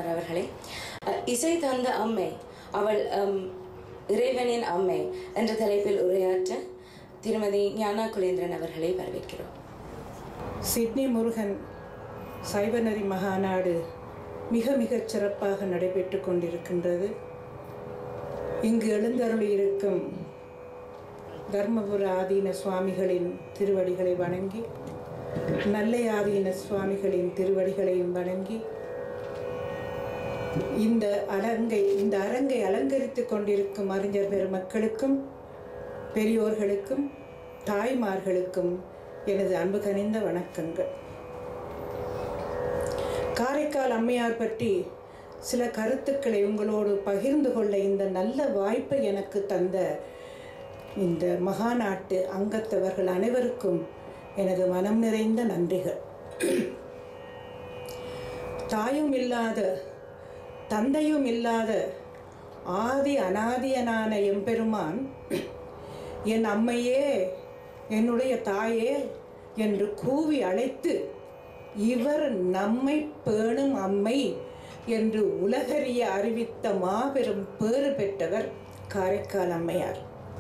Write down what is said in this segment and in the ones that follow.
ராஜ்குமார் அவர்களே அஹ், இசை தந்த அம்மை அவள் அம், இறைவனின் அம்மை என்ற தலைப்பில் உரையாற்ற திருமதி ஞானா குலேந்திரன் அவர்களை வரவேற்கிறோம் சிட்னி முருகன் சைவநெறி மகாநாடு மிக மிகச் சிறப்பாக நடைபெற்று கொண்டிருக்கின்றது இங்கு எழுந்தருளியிருக்கும் தர்மபுர ஆதீன சுவாமிகளின் திருவடிகளை வணங்கி நல்லை ஆதீன சுவாமிகளின் திருவடிகளையும் வணங்கி இந்த அலங்கை இந்த அரங்கை அலங்கரித்துக் கொண்டிருக்கும் அறிஞர் பெருமக்களுக்கும் பெரியோர்களுக்கும் தாய்மார்களுக்கும் எனது அன்பு கனிந்த வணக்கங்கள் காரைக்கால் அம்மையார் பற்றி சில கருத்துக்களை உங்களோடு பகிர்ந்து கொள்ள இந்த நல்ல வாய்ப்பை எனக்கு தந்த இந்த மகாநாட்டு அங்கத்தவர்கள் அனைவருக்கும் எனது மனம் நிறைந்த நன்றிகள் தாயும் இல்லாத தந்தையும் இல்லாத ஆதி அனாதியனான எம்பெருமான் என் அம்மையே என்னுடைய தாயே என்று கூவி அழைத்து இவர் நம்மை பேணும் அம்மை என்று உலகறிய அறிவித்த மாபெரும் பேறு பெற்றவர் காரைக்கால் அம்மையார்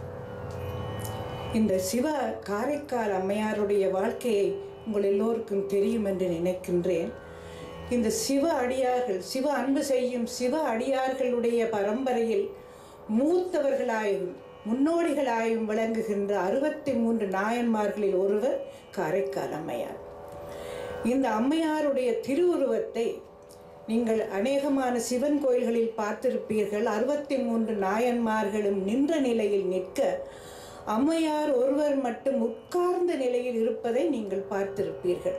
இந்த சிவ காரைக்கால் அம்மையாருடைய வாழ்க்கையை உங்கள் எல்லோருக்கும் தெரியும் என்று நினைக்கின்றேன் இந்த சிவ அடியார்கள் சிவ அன்பு செய்யும் சிவ அடியார்களுடைய பரம்பரையில் மூத்தவர்களாயும் முன்னோடிகளாயும் விளங்குகின்ற அறுபத்தி மூன்று நாயன்மார்களில் ஒருவர் காரைக்கால் அம்மையார் இந்த அம்மையாருடைய திருவுருவத்தை நீங்கள் அநேகமான சிவன் கோயில்களில் பார்த்திருப்பீர்கள் அறுபத்தி மூன்று நாயன்மார்களும் நின்ற நிலையில் நிற்க அம்மையார் ஒருவர் மட்டும் உட்கார்ந்த நிலையில் இருப்பதை நீங்கள் பார்த்திருப்பீர்கள்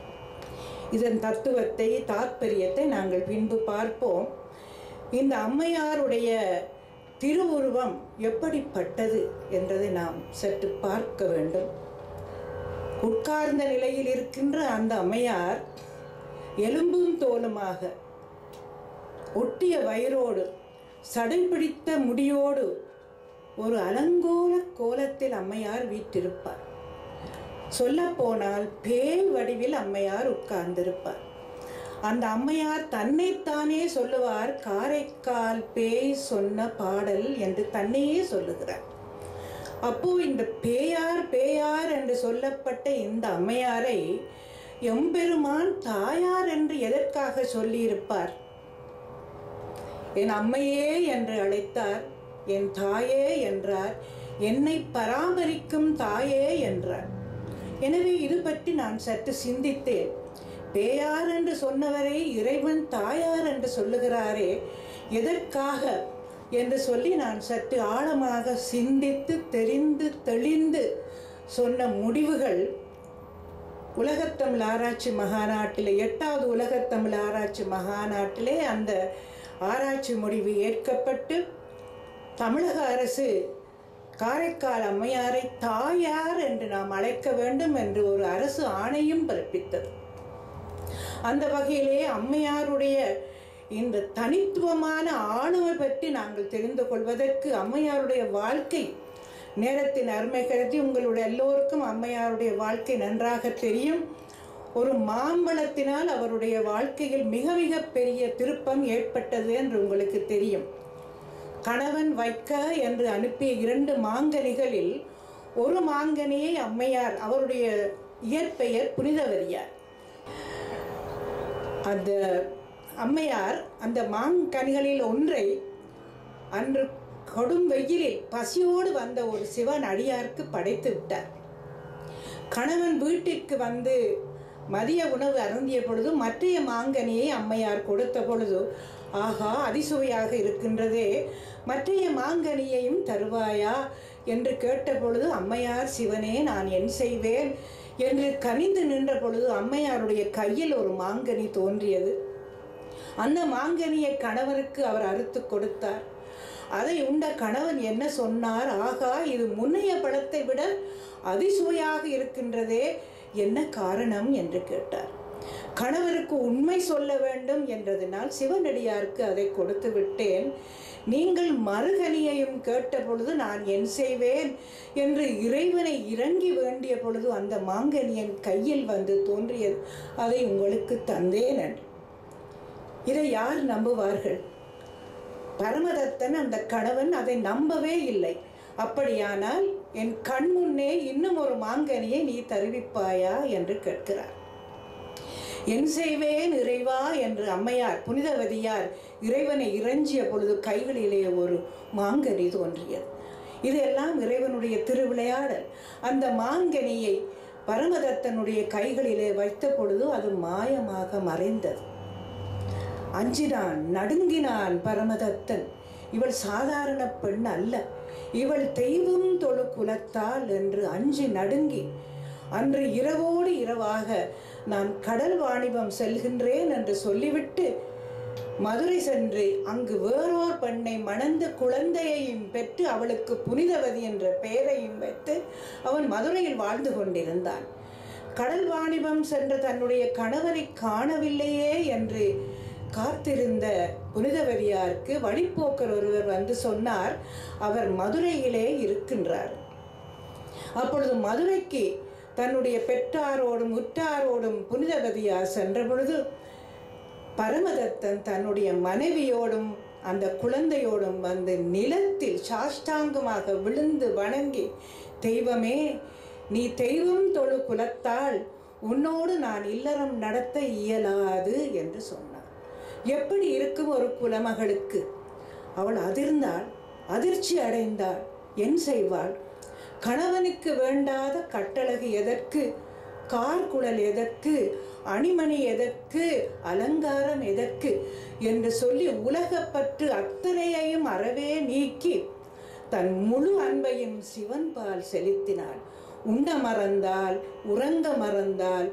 இதன் தத்துவத்தை தாத்பரியத்தை நாங்கள் பின்பு பார்ப்போம் இந்த அம்மையாருடைய திருவுருவம் எப்படிப்பட்டது என்றதை நாம் சற்று பார்க்க வேண்டும் உட்கார்ந்த நிலையில் இருக்கின்ற அந்த அம்மையார் எலும்பும் தோலுமாக ஒட்டிய வயிறோடு சடைபிடித்த முடியோடு ஒரு அலங்கோல கோலத்தில் அம்மையார் வீற்றிருப்பார் சொல்லப்போனால் பேய் வடிவில் அம்மையார் உட்கார்ந்திருப்பார் அந்த அம்மையார் தன்னைத்தானே சொல்லுவார் காரைக்கால் பேய் சொன்ன பாடல் என்று தன்னையே சொல்லுகிறார் அப்போ இந்த பேயார் பேயார் என்று சொல்லப்பட்ட இந்த அம்மையாரை எம்பெருமான் தாயார் என்று எதற்காக சொல்லியிருப்பார் என் அம்மையே என்று அழைத்தார் என் தாயே என்றார் என்னை பராமரிக்கும் தாயே என்றார் எனவே இது பற்றி நான் சற்று சிந்தித்தேன் பேயார் என்று சொன்னவரை இறைவன் தாயார் என்று சொல்லுகிறாரே எதற்காக என்று சொல்லி நான் சற்று ஆழமாக சிந்தித்து தெரிந்து தெளிந்து சொன்ன முடிவுகள் உலகத்தமிழ் ஆராய்ச்சி மகாநாட்டிலே எட்டாவது உலகத்தமிழ் ஆராய்ச்சி மகாநாட்டிலே அந்த ஆராய்ச்சி முடிவு ஏற்கப்பட்டு தமிழக அரசு காரைக்கால் அம்மையாரை தாயார் என்று நாம் அழைக்க வேண்டும் என்று ஒரு அரசு ஆணையும் பிறப்பித்தது அந்த வகையிலே அம்மையாருடைய இந்த தனித்துவமான ஆணுவை பற்றி நாங்கள் தெரிந்து கொள்வதற்கு அம்மையாருடைய வாழ்க்கை நேரத்தின் அருமை கருதி உங்களுடைய எல்லோருக்கும் அம்மையாருடைய வாழ்க்கை நன்றாக தெரியும் ஒரு மாம்பழத்தினால் அவருடைய வாழ்க்கையில் மிக மிக பெரிய திருப்பம் ஏற்பட்டது என்று உங்களுக்கு தெரியும் கணவன் வைக்க என்று அனுப்பிய இரண்டு மாங்கனிகளில் ஒரு மாங்கனியை அம்மையார் அவருடைய இயற்பெயர் புனிதவரியார் அந்த அம்மையார் அந்த மாங்கனிகளில் ஒன்றை அன்று கொடும் வெயிலில் பசியோடு வந்த ஒரு சிவன் அடியாருக்கு படைத்து விட்டார் கணவன் வீட்டிற்கு வந்து மதிய உணவு அருந்திய பொழுது மற்றைய மாங்கனியை அம்மையார் கொடுத்த பொழுது ஆகா அதிசுவையாக இருக்கின்றதே மற்றைய மாங்கனியையும் தருவாயா என்று கேட்ட பொழுது அம்மையார் சிவனே நான் என் செய்வேன் என்று கனிந்து நின்ற பொழுது அம்மையாருடைய கையில் ஒரு மாங்கனி தோன்றியது அந்த மாங்கனியை கணவருக்கு அவர் அறுத்து கொடுத்தார் அதை உண்ட கணவன் என்ன சொன்னார் ஆகா இது முன்னைய பழத்தை விட அதிசுவையாக இருக்கின்றதே என்ன காரணம் என்று கேட்டார் கணவருக்கு உண்மை சொல்ல வேண்டும் என்றதினால் சிவனடியாருக்கு அதை கொடுத்து விட்டேன் நீங்கள் மறுகனியையும் கேட்ட பொழுது நான் என் செய்வேன் என்று இறைவனை இறங்கி வேண்டிய பொழுது அந்த மாங்கனியன் கையில் வந்து தோன்றியது அதை உங்களுக்கு தந்தேன் என்று இதை யார் நம்புவார்கள் பரமதத்தன் அந்த கணவன் அதை நம்பவே இல்லை அப்படியானால் என் கண் முன்னே இன்னும் ஒரு மாங்கனியை நீ தருவிப்பாயா என்று கேட்கிறார் என் செய்வேன் இறைவா என்று அம்மையார் புனிதவதியார் இறைவனை இறைஞ்சிய பொழுது கைகளிலே ஒரு மாங்கனி தோன்றியது இதெல்லாம் இறைவனுடைய திருவிளையாடல் அந்த மாங்கனியை பரமதத்தனுடைய கைகளிலே வைத்த பொழுது அது மாயமாக மறைந்தது அஞ்சினான் நடுங்கினான் பரமதத்தன் இவள் சாதாரண பெண் அல்ல இவள் தெய்வம் தொழு குலத்தால் என்று அஞ்சி நடுங்கி அன்று இரவோடு இரவாக நான் கடல் வாணிபம் செல்கின்றேன் என்று சொல்லிவிட்டு மதுரை சென்று அங்கு வேறோர் பெண்ணை மணந்து குழந்தையையும் பெற்று அவளுக்கு புனிதவதி என்ற பெயரையும் வைத்து அவன் மதுரையில் வாழ்ந்து கொண்டிருந்தான் கடல் வாணிபம் சென்ற தன்னுடைய கணவரை காணவில்லையே என்று காத்திருந்த புனிதவதியாருக்கு வழிப்போக்கர் ஒருவர் வந்து சொன்னார் அவர் மதுரையிலே இருக்கின்றார் அப்பொழுது மதுரைக்கு தன்னுடைய பெற்றாரோடும் உற்றாரோடும் புனிதவதியார் சென்ற பொழுது பரமதத்தன் தன்னுடைய மனைவியோடும் அந்த குழந்தையோடும் வந்து நிலத்தில் சாஷ்டாங்கமாக விழுந்து வணங்கி தெய்வமே நீ தெய்வம் தொழு குலத்தால் உன்னோடு நான் இல்லறம் நடத்த இயலாது என்று சொன்னார் எப்படி இருக்கும் ஒரு குலமகளுக்கு அவள் அதிர்ந்தாள் அதிர்ச்சி அடைந்தாள் என் செய்வாள் கணவனுக்கு வேண்டாத கட்டழகு எதற்கு கார்குழல் எதற்கு அணிமணி எதற்கு அலங்காரம் எதற்கு என்று சொல்லி உலகப்பற்று அத்தனையையும் அறவே நீக்கி தன் முழு அன்பையும் சிவன் பால் செலுத்தினாள் உண்ட மறந்தால் உறங்க மறந்தால்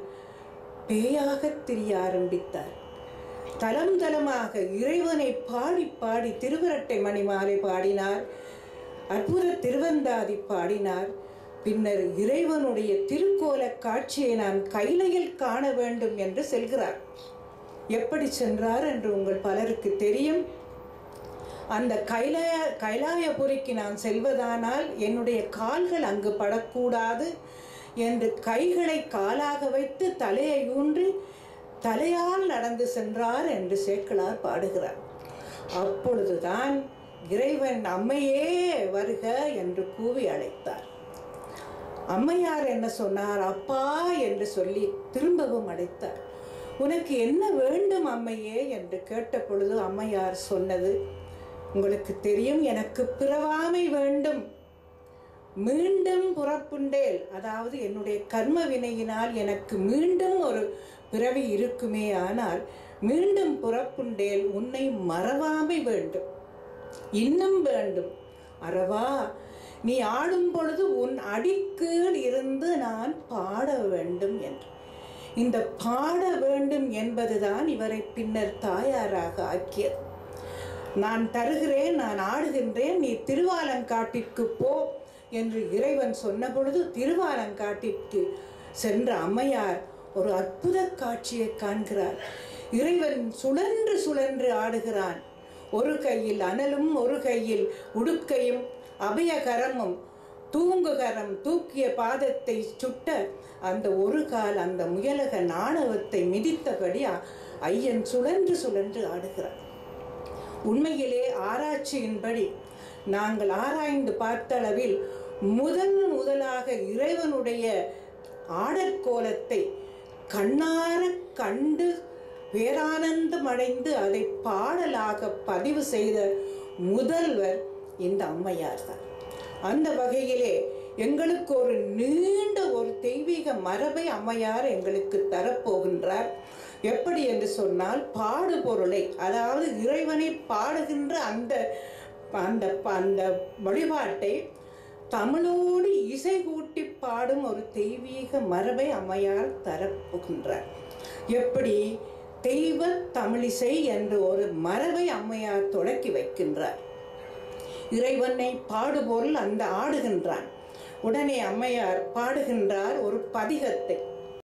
பேயாகத் திரிய ஆரம்பித்தார் தலம் தலமாக இறைவனை பாடி பாடி திருவிரட்டை மணிமாலை பாடினார் அற்புத திருவந்தாதி பாடினார் பின்னர் இறைவனுடைய திருக்கோல காட்சியை நான் கைலையில் காண வேண்டும் என்று செல்கிறார் எப்படி சென்றார் என்று உங்கள் பலருக்கு தெரியும் அந்த கைலாய கைலாயபுரிக்கு நான் செல்வதானால் என்னுடைய கால்கள் அங்கு படக்கூடாது என்று கைகளை காலாக வைத்து தலையை ஊன்றி தலையால் நடந்து சென்றார் என்று சேக்கிழார் பாடுகிறார் அப்பொழுதுதான் இறைவன் அம்மையே வருக என்று கூவி அழைத்தார் அம்மையார் என்ன சொன்னார் அப்பா என்று சொல்லி திரும்பவும் அழைத்தார் உனக்கு என்ன வேண்டும் அம்மையே என்று கேட்ட பொழுது அம்மையார் சொன்னது உங்களுக்கு தெரியும் எனக்கு பிறவாமை வேண்டும் மீண்டும் புறப்புண்டேல் அதாவது என்னுடைய கர்ம வினையினால் எனக்கு மீண்டும் ஒரு பிறவி இருக்குமே ஆனால் மீண்டும் புறப்புண்டேல் உன்னை மறவாமை வேண்டும் இன்னும் வேண்டும் அறவா நீ ஆடும் பொழுது உன் அடிக்கீழ் இருந்து நான் பாட வேண்டும் என்று இந்த பாட வேண்டும் என்பதுதான் இவரை பின்னர் தாயாராக ஆக்கியது நான் தருகிறேன் நான் ஆடுகின்றேன் நீ திருவாலங்காட்டிற்கு போ என்று இறைவன் சொன்ன பொழுது திருவாலங்காட்டிற்கு சென்ற அம்மையார் ஒரு அற்புத காட்சியை காண்கிறார் இறைவன் சுழன்று சுழன்று ஆடுகிறான் ஒரு கையில் அனலும் ஒரு கையில் உடுக்கையும் அபயகரமும் தூங்குகரம் தூக்கிய பாதத்தை சுட்ட அந்த ஒரு கால் அந்த முயலக நாணவத்தை மிதித்தபடி ஐயன் சுழன்று சுழன்று ஆடுகிறார் உண்மையிலே ஆராய்ச்சியின்படி நாங்கள் ஆராய்ந்து பார்த்தளவில் முதல் முதலாக இறைவனுடைய ஆடற்கோலத்தை கண்ணார கண்டு பேரானந்தம் அடைந்து அதை பாடலாக பதிவு செய்த முதல்வர் இந்த அம்மையார் தான் அந்த வகையிலே எங்களுக்கு ஒரு நீண்ட ஒரு தெய்வீக மரபை அம்மையார் எங்களுக்கு தரப்போகின்றார் எப்படி என்று சொன்னால் பாடு பொருளை அதாவது இறைவனை பாடுகின்ற அந்த அந்த அந்த வழிபாட்டை தமிழோடு இசை கூட்டி பாடும் ஒரு தெய்வீக மரபை அம்மையார் தரப்போகின்றார் எப்படி தெய்வ தமிழிசை என்ற ஒரு மரபை அம்மையார் தொடக்கி வைக்கின்றார் இறைவனை பாடுபொருள் அந்த ஆடுகின்றான் உடனே அம்மையார் பாடுகின்றார் ஒரு பதிகத்தை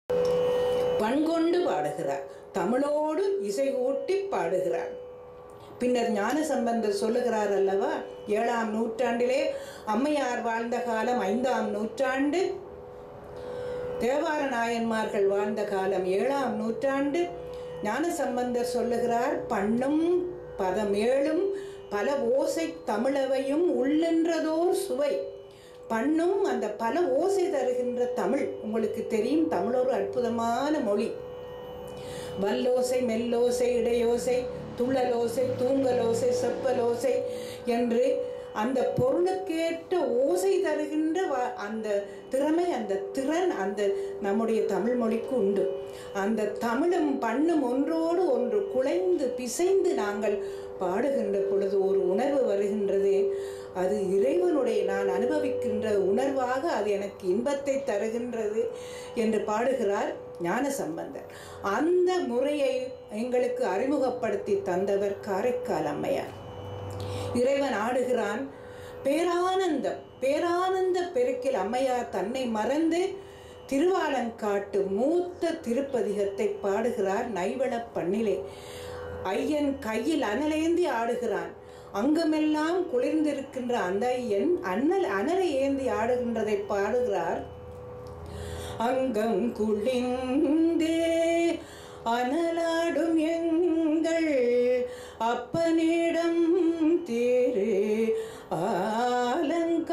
பண்கொண்டு பாடுகிறார் தமிழோடு இசை கூட்டி பாடுகிறார் பின்னர் ஞான சம்பந்தர் சொல்லுகிறார் அல்லவா ஏழாம் நூற்றாண்டிலே அம்மையார் வாழ்ந்த காலம் ஐந்தாம் நூற்றாண்டு தேவார நாயன்மார்கள் வாழ்ந்த காலம் ஏழாம் நூற்றாண்டு ஞானசம்பந்தர் சொல்லுகிறார் பண்ணும் பதமேழும் பல ஓசை தமிழவையும் உள்ளென்றதோர் சுவை பண்ணும் அந்த பல ஓசை தருகின்ற தமிழ் உங்களுக்கு தெரியும் தமிழ் ஒரு அற்புதமான மொழி வல்லோசை மெல்லோசை இடையோசை துள்ளலோசை தூங்கலோசை செப்பலோசை என்று அந்த பொருளுக்கேற்ற ஓசை தருகின்ற வ- அந்த திறமை அந்த திறன் அந்த நம்முடைய தமிழ் மொழிக்கு உண்டு அந்த தமிழும் பண்ணும் ஒன்றோடு ஒன்று குலைந்து பிசைந்து நாங்கள் பாடுகின்ற பொழுது ஒரு உணர்வு வருகின்றது அது இறைவனுடைய நான் அனுபவிக்கின்ற உணர்வாக அது எனக்கு இன்பத்தை தருகின்றது என்று பாடுகிறார் ஞான சம்பந்தர் அந்த முறையை எங்களுக்கு அறிமுகப்படுத்தி தந்தவர் காரைக்கால் அம்மையார் இறைவன் ஆடுகிறான் பேரானந்தம் பேரானந்த பெருக்கில் அம்மையார் தன்னை மறந்து திருவாலங்காட்டு மூத்த திருப்பதிகத்தை பாடுகிறார் நைவளப் பண்ணிலே ஐயன் கையில் அனலேந்தி ஆடுகிறான் அங்கமெல்லாம் குளிர்ந்திருக்கின்ற அந்த ஐயன் அண்ணல் அனலை ஏந்தி ஆடுகின்றதை பாடுகிறார் அங்கம் குளிந்தே அனலாடும் எங்கள் அப்பனிடம் திரு ஆலங்காடே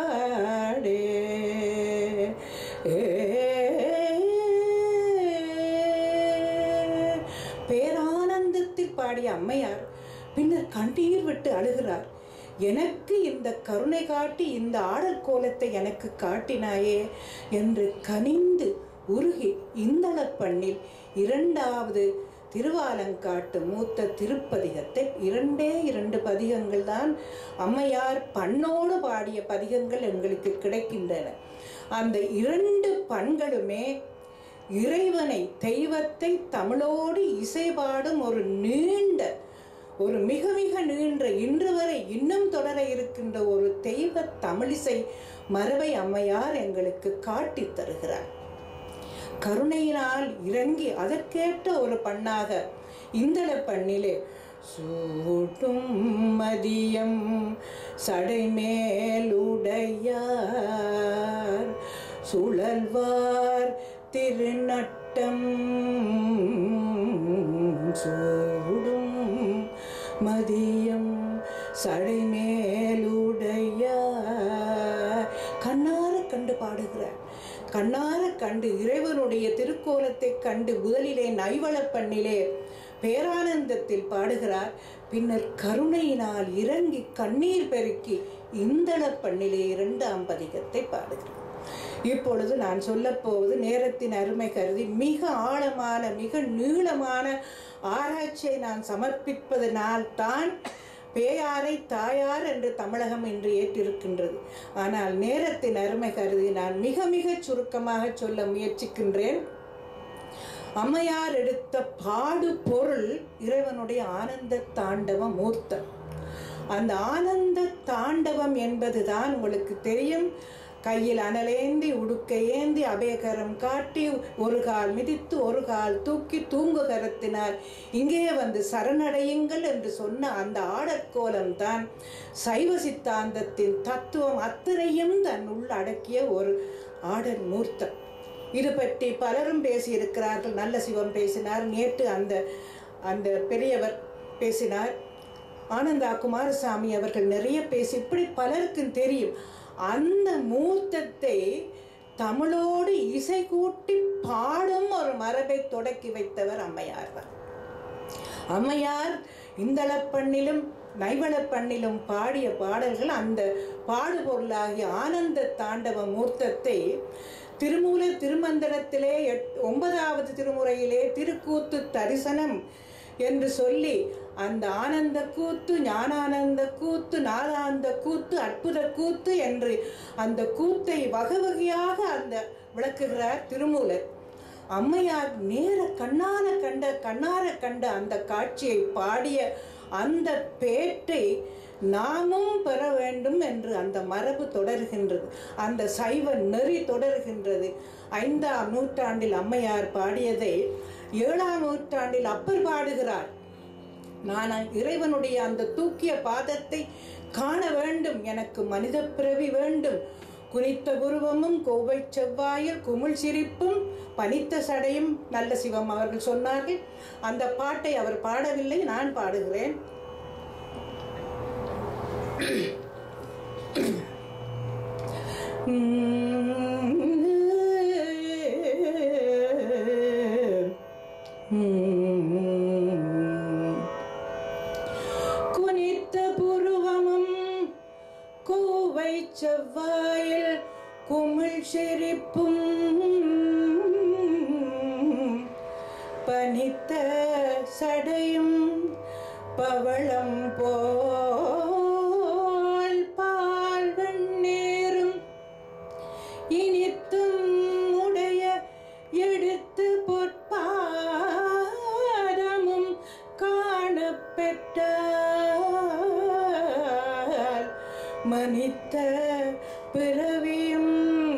பேரானந்தத்தில் பாடிய அம்மையார் பின்னர் கண்ணீர் விட்டு அழுகிறார் எனக்கு இந்த கருணை காட்டி இந்த ஆடல் கோலத்தை எனக்கு காட்டினாயே என்று கனிந்து உருகி இந்தளப் பண்ணில் இரண்டாவது திருவாலங்காட்டு மூத்த திருப்பதிகத்தை இரண்டே இரண்டு பதிகங்கள் தான் அம்மையார் பண்ணோடு பாடிய பதிகங்கள் எங்களுக்கு கிடைக்கின்றன அந்த இரண்டு பண்களுமே இறைவனை தெய்வத்தை தமிழோடு இசைபாடும் ஒரு நீண்ட ஒரு மிக மிக நீண்ட இன்று வரை இன்னும் தொடர இருக்கின்ற ஒரு தெய்வ தமிழிசை மரபை அம்மையார் எங்களுக்கு காட்டித் தருகிறார் கருணையினால் இறங்கி அதற்கேற்ற ஒரு பண்ணாக இந்தள பண்ணிலே சூட்டும் மதியம் சடைமேலுடையார் சுழல்வார் திருநட்டம் சூடும் மதியம் சடைமேலுடையார் கண்ணார கண்டு பாடுகிறார் கண்ணார கண்டு இறைவனுடைய திருக்கோலத்தை கண்டு முதலிலே நைவளப் பண்ணிலே பேரானந்தத்தில் பாடுகிறார் பின்னர் கருணையினால் இறங்கி கண்ணீர் பெருக்கி இந்தளப் பண்ணிலே இரண்டாம் பதிகத்தை பாடுகிறார் இப்பொழுது நான் சொல்லப் போவது நேரத்தின் அருமை கருதி மிக ஆழமான மிக நீளமான ஆராய்ச்சியை நான் சமர்ப்பிப்பதனால் தான் பேயாரை தாயார் என்று தமிழகம் இன்று ஏற்றிருக்கின்றது ஆனால் நேரத்தின் அருமை கருதி நான் மிக மிக சுருக்கமாக சொல்ல முயற்சிக்கின்றேன் அம்மையார் எடுத்த பாடு பொருள் இறைவனுடைய ஆனந்த தாண்டவ மூர்த்தம் அந்த ஆனந்த தாண்டவம் என்பதுதான் உங்களுக்கு தெரியும் கையில் அனலேந்தி உடுக்கை ஏந்தி அபயகரம் காட்டி ஒரு கால் மிதித்து ஒரு கால் தூக்கி தூங்கு கரத்தினால் இங்கே வந்து சரணடையுங்கள் என்று சொன்ன அந்த ஆடற்கோலம் தான் சைவ சித்தாந்தத்தின் தத்துவம் அத்தனையும் தன்னுள் அடக்கிய ஒரு ஆடல் மூர்த்தம் இது பற்றி பலரும் பேசியிருக்கிறார்கள் நல்ல சிவம் பேசினார் நேற்று அந்த அந்த பெரியவர் பேசினார் ஆனந்தா குமாரசாமி அவர்கள் நிறைய பேசி இப்படி பலருக்கும் தெரியும் அந்த மூர்த்தத்தை தமிழோடு இசை கூட்டி பாடும் ஒரு மரபை தொடக்கி வைத்தவர் அம்மையார் தான் அம்மையார் இந்தளப்பண்ணிலும் நைவளப்பண்ணிலும் பாடிய பாடல்கள் அந்த பாடுபொருளாகிய ஆனந்த தாண்டவ மூர்த்தத்தை திருமூலர் திருமந்திரத்திலே எட் ஒன்பதாவது திருமுறையிலே திருக்கூத்து தரிசனம் என்று சொல்லி அந்த ஆனந்த கூத்து ஞானானந்த கூத்து நாதாந்த கூத்து அற்புத கூத்து என்று அந்த கூத்தை வகை வகையாக அந்த விளக்குகிறார் திருமூலர் அம்மையார் நேர கண்ணார கண்ட கண்ணார கண்ட அந்த காட்சியை பாடிய அந்த பேட்டை நாமும் பெற வேண்டும் என்று அந்த மரபு தொடர்கின்றது அந்த சைவ நெறி தொடர்கின்றது ஐந்தாம் நூற்றாண்டில் அம்மையார் பாடியதை ஏழாம் நூற்றாண்டில் அப்பர் பாடுகிறார் நான் இறைவனுடைய அந்த தூக்கிய பாதத்தை காண வேண்டும் எனக்கு மனித பிறவி வேண்டும் குனித்த புருவமும் கோவை செவ்வாயில் குமிழ் சிரிப்பும் பனித்த சடையும் நல்ல சிவம் அவர்கள் சொன்னார்கள் அந்த பாட்டை அவர் பாடவில்லை நான் பாடுகிறேன் குனித்த புருவமும் கோவை செவ்வாயில் குமிழ் சிரிப்பும் பனித்த சடையும் பவளம் போல் பால் வெண்ணீரும் இனித்தும் உடைய எடுத்து பொற்பாதமும் காணப்பெற்றால் மனித்த பிறவியும்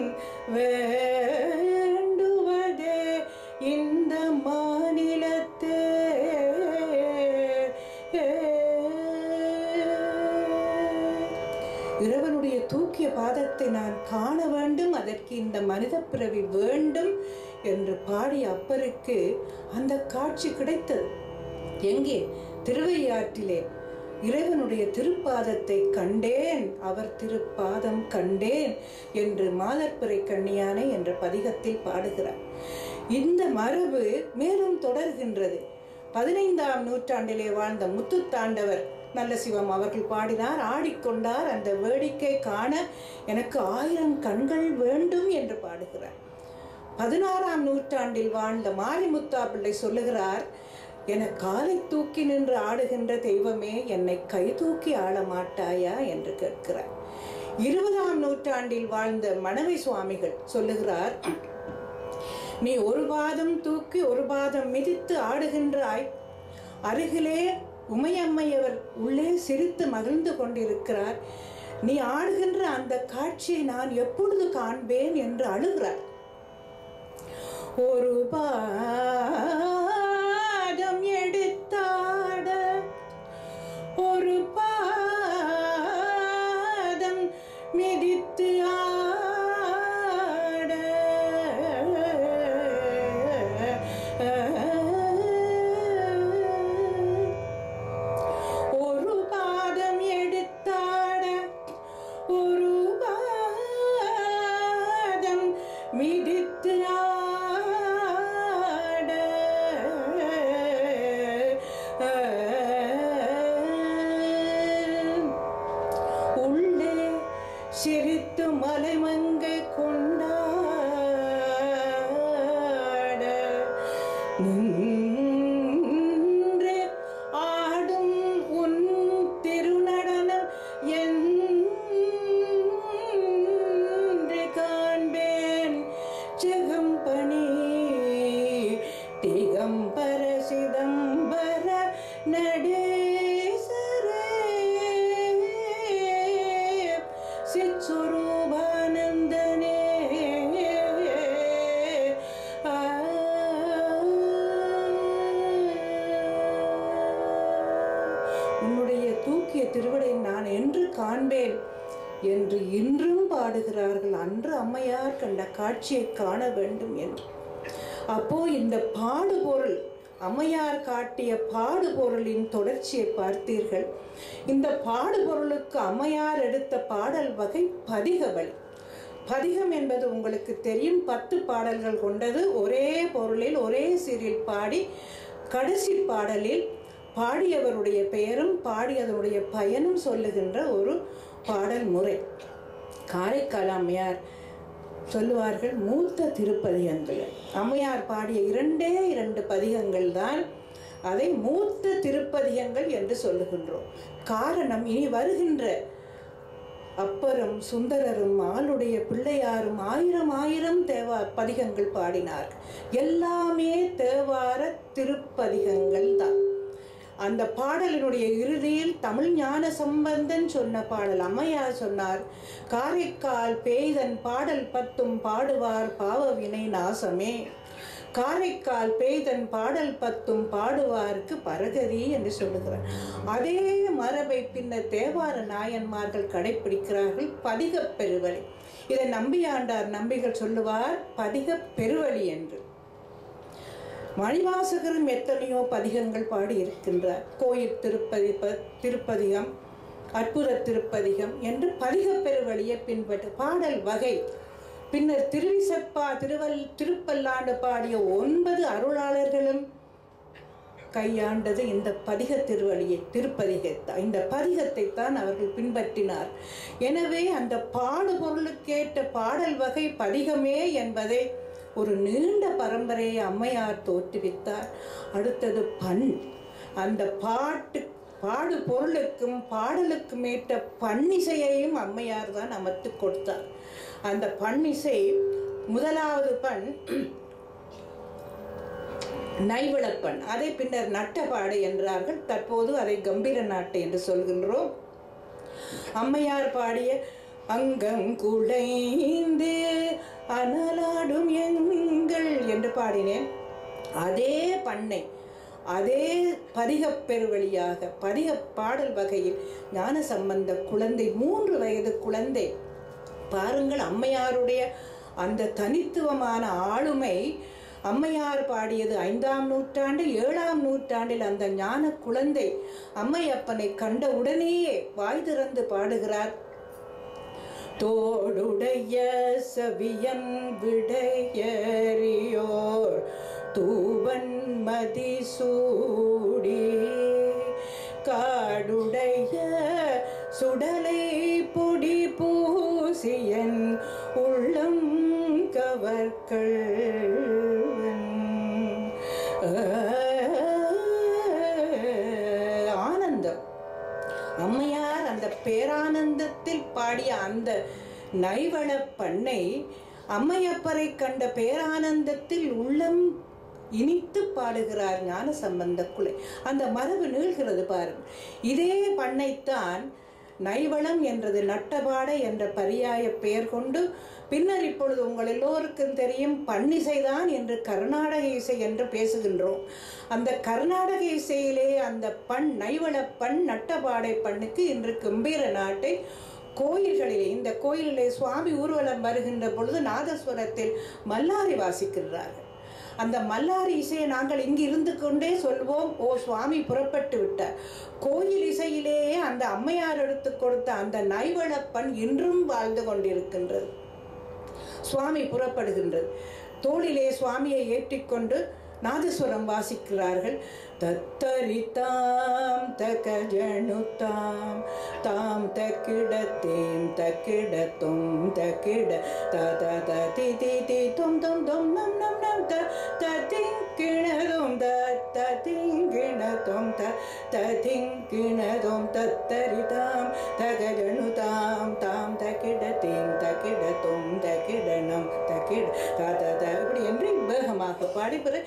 வேண்டுவதே இந்த மாநிலத்தே இறைவனுடைய தூக்கிய பாதத்தை நான் காண வேண்டும் அதற்கு இந்த மனித பிறவி வேண்டும் என்று பாடிய அப்பருக்கு அந்த காட்சி கிடைத்தது எங்கே திருவையாற்றிலே இறைவனுடைய திருப்பாதத்தை கண்டேன் அவர் திருப்பாதம் கண்டேன் என்று மாதர்பிறை கண்ணியானை என்ற பதிகத்தில் பாடுகிறார் இந்த மரபு மேலும் தொடர்கின்றது பதினைந்தாம் நூற்றாண்டிலே வாழ்ந்த முத்துத்தாண்டவர் நல்ல சிவம் அவர்கள் பாடினார் ஆடிக்கொண்டார் அந்த வேடிக்கை காண எனக்கு ஆயிரம் கண்கள் வேண்டும் என்று பாடுகிறார் பதினாறாம் நூற்றாண்டில் வாழ்ந்த மாரிமுத்தா பிள்ளை சொல்லுகிறார் என காலை தூக்கி நின்று ஆடுகின்ற தெய்வமே என்னை கை தூக்கி ஆட மாட்டாயா என்று கேட்கிறார் இருபதாம் நூற்றாண்டில் வாழ்ந்த மணவை சுவாமிகள் சொல்லுகிறார் நீ ஒரு பாதம் தூக்கி ஒரு பாதம் மிதித்து ஆடுகின்றாய் அருகிலே உமையம்மையவர் உள்ளே சிரித்து மகிழ்ந்து கொண்டிருக்கிறார் நீ ஆடுகின்ற அந்த காட்சியை நான் எப்பொழுது காண்பேன் என்று அழுகிறார் ஒரு பாதம் எடுத்தாட ஒரு பாதம் மிதித்து ஆட ஒரு பாதம் எடுத்தாட ஒரு பாதம் மிதித்து ஆட உள்ளே சிரித்து மலைமங்கை கொண்டாட நின்று ஆடும் உன் திருநடனம் என்று காண்பேன் ஜெகம்பணி திகம்பர சிதம்பர நடேசரே சிற்சுரூபானந்தனே ஆ. உன்னுடைய தூக்கிய திருவடை நான் என்று காண்பேன் என்று இன்றும் பாடுகிறார்கள் அன்று அம்மையார் கண்ட காட்சியை காண வேண்டும் என்று அப்போ இந்த பாடுபொருள் அம்மையார் காட்டிய பாடுபொருளின் தொடர்ச்சியை பார்த்தீர்கள் இந்த பாடுபொருளுக்கு அம்மையார் எடுத்த பாடல் வகை பதிகவழி பதிகம் என்பது உங்களுக்கு தெரியும் பத்து பாடல்கள் கொண்டது ஒரே பொருளில் ஒரே சீரில் பாடி கடைசி பாடலில் பாடியவருடைய பெயரும் பாடியதனுடைய பயனும் சொல்லுகின்ற ஒரு பாடல் முறை காரைக்கால் அம்மையார் சொல்லுவார்கள் மூத்த திருப்பதிகங்கள் அம்மையார் பாடிய இரண்டே இரண்டு பதிகங்கள் தான் அதை மூத்த திருப்பதிகங்கள் என்று சொல்லுகின்றோம் காரணம் இனி வருகின்ற அப்பரும் சுந்தரரும் ஆளுடைய பிள்ளையாரும் ஆயிரம் ஆயிரம் தேவா பதிகங்கள் பாடினார் எல்லாமே தேவார திருப்பதிகங்கள் தான் அந்த பாடலினுடைய இறுதியில் தமிழ் ஞான சம்பந்தன் சொன்ன பாடல் அம்மையார் சொன்னார் காரைக்கால் பேய்தன் பாடல் பத்தும் பாடுவார் பாவ வினை நாசமே காரைக்கால் பெய்தன் பாடல் பத்தும் பாடுவார்க்கு பரகதி என்று சொல்லுகிறார் அதே மரபை பின்னர் தேவார நாயன்மார்கள் கடைப்பிடிக்கிறார்கள் பதிகப் பெருவழி இதை நம்பியாண்டார் நம்பிகள் சொல்லுவார் பதிகப் பெருவழி என்று மணிவாசகரும் எத்தனையோ பதிகங்கள் பாடி இருக்கின்றார் கோயில் திருப்பதி ப- திருப்பதிகம் அற்புத திருப்பதிகம் என்று பதிகப் பெருவழியை பின்பற்ற பாடல் வகை பின்னர் திருவிசப்பா திருவல் திருப்பல்லாண்டு பாடிய ஒன்பது அருளாளர்களும் கையாண்டது இந்த பதிக திருவழியை திருப்பதிகத்தை இந்த பதிகத்தை தான் அவர்கள் பின்பற்றினார் எனவே அந்த பாடுபொருளுக்கேற்ற பாடல் வகை பதிகமே என்பதை ஒரு நீண்ட பரம்பரையை அம்மையார் தோற்றுவித்தார் அடுத்தது பண் அந்த பாட்டு பாடு பொருளுக்கும் பாடலுக்கும் ஏற்ற பன்னிசையையும் அம்மையார் தான் அமர்த்து கொடுத்தார் அந்த பன்னிசை முதலாவது பண் நைவிளப்பன் அதை பின்னர் நட்டபாடை என்றார்கள் தற்போது அதை கம்பீர நாட்டை என்று சொல்கின்றோம் அம்மையார் பாடிய அங்கம் குடைந்து அனலாடும் எங்கள் என்று பாடினேன் அதே பண்ணை அதே பதிகப் பெருவழியாக பதிக பாடல் வகையில் ஞான சம்பந்த குழந்தை மூன்று வயது குழந்தை பாருங்கள் அம்மையாருடைய அந்த தனித்துவமான ஆளுமை அம்மையார் பாடியது ஐந்தாம் நூற்றாண்டு ஏழாம் நூற்றாண்டில் அந்த ஞான குழந்தை அம்மையப்பனை கண்ட உடனேயே வாய் திறந்து பாடுகிறார் தோடுடைய சவியன் விடையறியோர் தூவன் மதிசூடி காடுடைய சுடலை பொடி பூசியன் உள்ளம் கவர்கள் ஆனந்தம் அம்மையார் அந்த பேரானந்தத்தில் பாடிய அந்த நைவள பண்ணை அம்மையப்பரை கண்ட பேரானந்தத்தில் உள்ளம் இனித்து பாடுகிறார் ஞான சம்பந்த குலை அந்த மரபு நீள்கிறது பாருங்க இதே பண்ணைத்தான் நைவளம் என்றது நட்டபாடை என்ற பரியாய பெயர் கொண்டு பின்னர் இப்பொழுது உங்கள் எல்லோருக்கும் தெரியும் பன்னிசைதான் என்று கர்நாடக இசை என்று பேசுகின்றோம் அந்த கர்நாடக இசையிலே அந்த பண் நைவள பண் நட்டபாடை பண்ணுக்கு இன்று கம்பீர நாட்டை கோயில்களிலே இந்த கோயிலிலே சுவாமி ஊர்வலம் வருகின்ற பொழுது நாதஸ்வரத்தில் மல்லாரி வாசிக்கிறார்கள் அந்த மல்லாரி இசையை நாங்கள் இங்கு இருந்து கொண்டே சொல்வோம் ஓ சுவாமி புறப்பட்டு விட்டார் கோயில் இசையிலேயே அந்த அம்மையார் எடுத்து கொடுத்த அந்த நைவளப்பண் இன்றும் வாழ்ந்து கொண்டிருக்கின்றது சுவாமி புறப்படுகின்றது தோளிலே சுவாமியை ஏற்றிக்கொண்டு நாதஸ்வரம் வாசிக்கிறார்கள் தத்தரித்தாம் தகஜனுத்தாம் தாம் தக்கிடத்தேம் தக்கிடத்தும் தக்கிட த த த தி தி தி தும் தும் தும் நம் நம் நம் த த திங்கிணதும் த த திங்கிணதும் த த திங்கிணதும் தத்தரிதாம் தகஜனுதாம் தாம் தக்கிடத்தேம் தக்கிடத்தும் தக்கிடனம் தக்கிட த த த இப்படி என்று வேகமாக பாடிபிற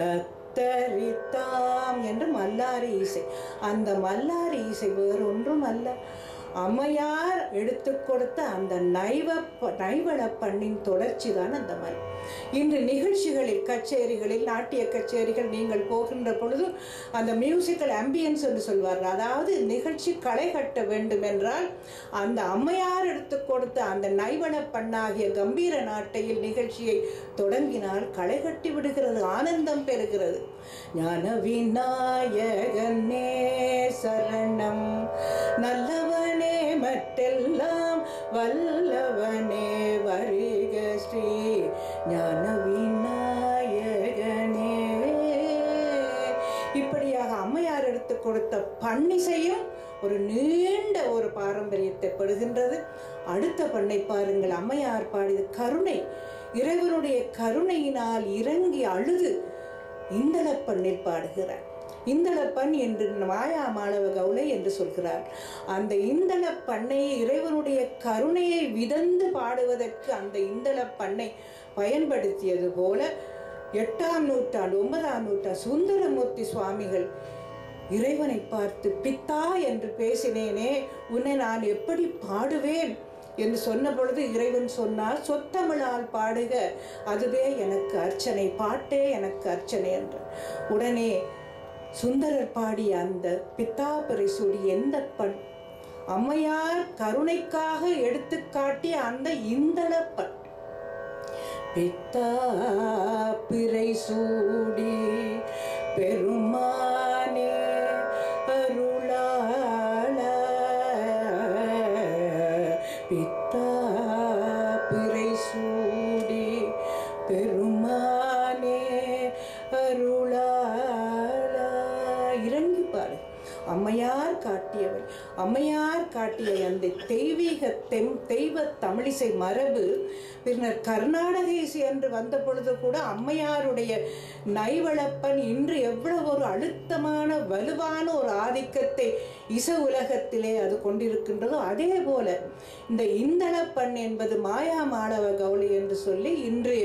தத்தரித்தாம் என்று மல்லாரி இசை அந்த மல்லாரி இசை வேறொன்றும் அல்ல அம்மையார் எடுத்து கொடுத்த அந்த நைவ நைவள பண்ணின் தொடர்ச்சி தான் அந்த மரம் இன்று நிகழ்ச்சிகளில் கச்சேரிகளில் நாட்டிய கச்சேரிகள் நீங்கள் போகின்ற பொழுது அந்த மியூசிக்கல் ஆம்பியன்ஸ் என்று சொல்வார்கள் அதாவது நிகழ்ச்சி களை கட்ட வேண்டும் என்றால் அந்த அம்மையார் எடுத்து கொடுத்த அந்த நைவள பண்ணாகிய கம்பீர நாட்டையில் நிகழ்ச்சியை தொடங்கினால் களை கட்டி விடுகிறது ஆனந்தம் பெறுகிறது ஞான விநாயகனே சரணம் நல்லவனே மற்றெல்லாம் வல்லவனே வருக ஸ்ரீ ஞான விநாயகனே இப்படியாக அம்மையார் எடுத்து கொடுத்த பன்னிசையும் ஒரு நீண்ட ஒரு பாரம்பரியத்தை பெறுகின்றது அடுத்த பண்ணை பாருங்கள் அம்மையார் பாடியது கருணை இறைவனுடைய கருணையினால் இறங்கி அழுது இந்தளப்பண்ணில் பாடுகிறார் இந்தளப்பண் என்று மாயா மாணவ கவுளை என்று சொல்கிறார் அந்த இந்தளப்பண்ணை இறைவனுடைய கருணையை விதந்து பாடுவதற்கு அந்த இந்தளப்பண்ணை பயன்படுத்தியது போல எட்டாம் நூற்றாண்டு ஒன்பதாம் நூற்றாண்டு சுந்தரமூர்த்தி சுவாமிகள் இறைவனை பார்த்து பித்தா என்று பேசினேனே உன்னை நான் எப்படி பாடுவேன் என்று சொன்ன பொழுது இறைவன் சொன்னார் சொத்தமிழால் பாடுக அதுவே எனக்கு அர்ச்சனை பாட்டே எனக்கு அர்ச்சனை என்று உடனே சுந்தரர் பாடிய அந்த பித்தாபரை சூடி எந்த பண் அம்மையார் கருணைக்காக எடுத்துக்காட்டிய அந்த இந்தளப்பண் பித்தா பிறை சூடி பெருமானே அருளாள பித்தா பிறை சூடி பெருமானே அருளாள இறங்கி பாரு அம்மையார் காட்டியவை அம்மையார் காட்டிய அந்த தெய்வீக தெம் தெய்வ தமிழிசை மரபு பின்னர் கர்நாடக இசை என்று வந்த பொழுது கூட அம்மையாருடைய நைவளப்பன் இன்று எவ்வளவு ஒரு அழுத்தமான வலுவான ஒரு ஆதிக்கத்தை இசை உலகத்திலே அது கொண்டிருக்கின்றதோ அதே போல இந்த இந்தளப்பண் என்பது மாயா மாணவ கௌளி என்று சொல்லி இன்று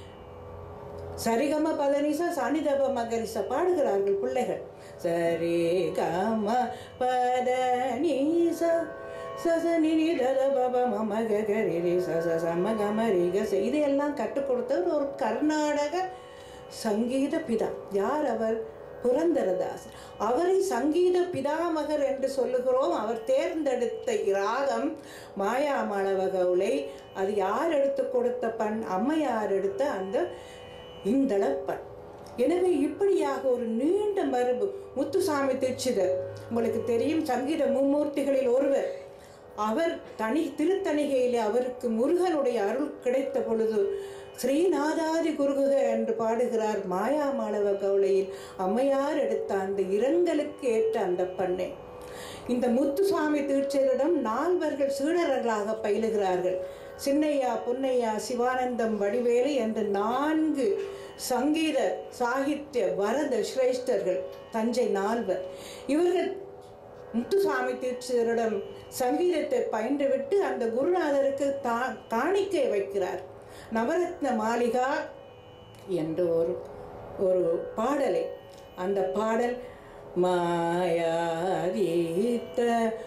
சரிகம பதனிசா சனிதப மகரிச பாடுகிறார்கள் பிள்ளைகள் சரி கம பதனிச சசனி நிதல பப மம கரி சச சம கம ரிகச இதையெல்லாம் கற்றுக் கொடுத்தவர் ஒரு கர்நாடக சங்கீத பிதா யார் அவர் புரந்தரதாசர் அவரை சங்கீத பிதாமகர் என்று சொல்லுகிறோம் அவர் தேர்ந்தெடுத்த ராகம் மாயாமளவ கவுளை அது யார் எடுத்து கொடுத்த பண் அம்மையார் எடுத்த அந்த இந்தளப்பண் எனவே இப்படியாக ஒரு நீண்ட மரபு முத்துசாமி தீட்சிதர் உங்களுக்கு தெரியும் சங்கீத மும்மூர்த்திகளில் ஒருவர் அவர் தனி திருத்தணிகையிலே அவருக்கு முருகனுடைய அருள் கிடைத்த பொழுது ஸ்ரீநாதாதி குருகுக என்று பாடுகிறார் மாயாமாளவ கவுளையில் அம்மையார் எடுத்த அந்த இரங்கலுக்கு ஏற்ற அந்த பண்ணை இந்த முத்துசாமி தீட்சரிடம் நால்வர்கள் சீடர்களாக பயிலுகிறார்கள் சின்னையா பொன்னையா சிவானந்தம் வடிவேலு என்ற நான்கு சங்கீத சாகித்ய வரத சிரேஷ்டர்கள் தஞ்சை நால்வர் இவர்கள் முத்துசாமி தீட்சிதரிடம் சங்கீதத்தை பயின்றுவிட்டு அந்த குருநாதருக்கு தா காணிக்கை வைக்கிறார் நவரத்ன மாளிகா என்ற ஒரு ஒரு பாடலை அந்த பாடல் மாயாதீத்த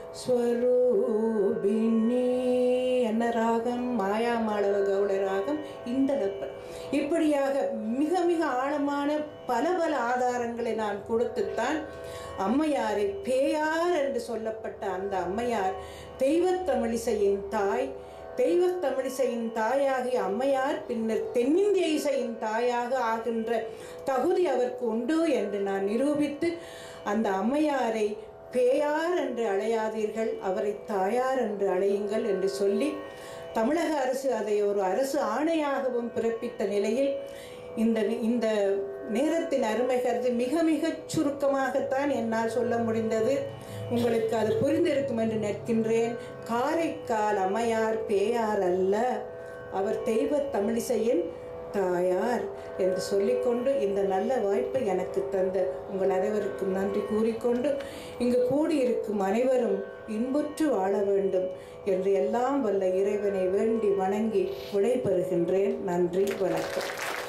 ஸ்வரூபிணி என்ன ராகம் மாயாமாளவ கவுட ராகம் இந்த லப்பன் இப்படியாக மிக மிக ஆழமான பல பல ஆதாரங்களை நான் கொடுத்துத்தான் அம்மையாரை பேயார் என்று சொல்லப்பட்ட அந்த அம்மையார் தெய்வத் தமிழிசையின் தாய் தெய்வத் தமிழிசையின் தாயாகிய அம்மையார் பின்னர் தென்னிந்திய இசையின் தாயாக ஆகின்ற தகுதி அவருக்கு உண்டு என்று நான் நிரூபித்து அந்த அம்மையாரை பேயார் என்று அழையாதீர்கள் அவரை தாயார் என்று அழையுங்கள் என்று சொல்லி தமிழக அரசு அதை ஒரு அரசு ஆணையாகவும் பிறப்பித்த நிலையில் இந்த இந்த நேரத்தின் அருமை கருதி மிக மிக சுருக்கமாகத்தான் என்னால் சொல்ல முடிந்தது உங்களுக்கு அது புரிந்திருக்கும் என்று நிற்கின்றேன் காரைக்கால் அம்மையார் பேயார் அல்ல அவர் தெய்வ தமிழிசையின் தாயார் என்று சொல்லிக்கொண்டு இந்த நல்ல வாய்ப்பை எனக்கு தந்த உங்கள் அனைவருக்கும் நன்றி கூறிக்கொண்டு இங்கு கூடியிருக்கும் அனைவரும் இன்புற்று வாழ வேண்டும் என்று எல்லாம் வல்ல இறைவனை வேண்டி வணங்கி விடைபெறுகின்றேன் நன்றி வணக்கம்